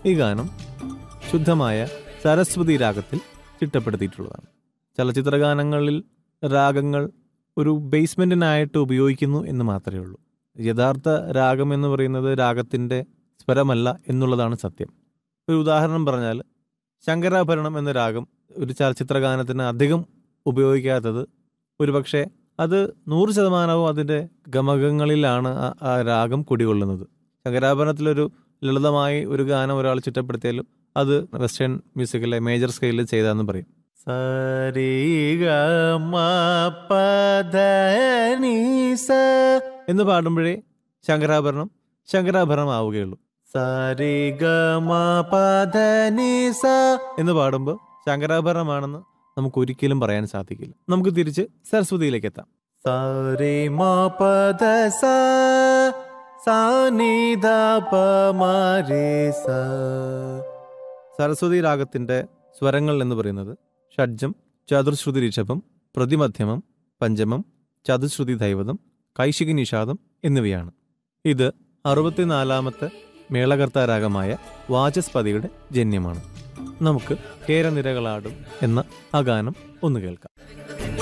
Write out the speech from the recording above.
ഈ ഗാനം ശുദ്ധമായ സരസ്വതി രാഗത്തിൽ ചിട്ടപ്പെടുത്തിയിട്ടുള്ളതാണ് ചലച്ചിത്ര ഗാനങ്ങളിൽ രാഗങ്ങൾ ഒരു ബേസ്മെൻറ്റിനായിട്ട് ഉപയോഗിക്കുന്നു എന്ന് മാത്രമേ ഉള്ളൂ യഥാർത്ഥ രാഗം എന്ന് പറയുന്നത് രാഗത്തിൻ്റെ സ്വരമല്ല എന്നുള്ളതാണ് സത്യം ഒരു ഉദാഹരണം പറഞ്ഞാൽ ശങ്കരാഭരണം എന്ന രാഗം ഒരു ചലച്ചിത്ര ഗാനത്തിന് അധികം ഉപയോഗിക്കാത്തത് ഒരുപക്ഷെ അത് നൂറ് ശതമാനവും അതിൻ്റെ ഗമകങ്ങളിലാണ് ആ- ആ രാഗം കുടികൊള്ളുന്നത് ശങ്കരാഭരണത്തിലൊരു ലളിതമായി ഒരു ഗാനം ഒരാൾ ചിട്ടപ്പെടുത്തിയാലും അത് വെസ്റ്റേൺ മ്യൂസിക്കിലെ മേജർ സ്കെയിലിൽ ചെയ്താന്ന് പറയും എന്ന് പാടുമ്പോഴേ ശങ്കരാഭരണം ശങ്കരാഭരണം ആവുകയുള്ളൂ എന്ന് പാടുമ്പോൾ ശങ്കരാഭരണമാണെന്ന് നമുക്ക് ഒരിക്കലും പറയാൻ സാധിക്കില്ല നമുക്ക് തിരിച്ച് സരസ്വതിയിലേക്ക് എത്താം സാരി മാ പദ സാ സാ നി ധ പ മ രെ സ സരസ്വതി രാഗത്തിന്റെ സ്വരങ്ങൾ എന്ന് പറയുന്നത് ഷഡ്ജം ചതുർശ്രുതി ഋഷഭം പ്രതിമധ്യമം പഞ്ചമം ചതുശ്രുതി ദൈവതം കൈശികി നിഷാദം എന്നിവയാണ് ഇത് അറുപത്തിനാലാമത്തെ മേളകർത്ത രാഗമായ വാചസ്പതിയുടെ ജന്യമാണ് നമുക്ക് കേരനിരകളാടും എന്ന ആ ഗാനം ഒന്ന് കേൾക്കാം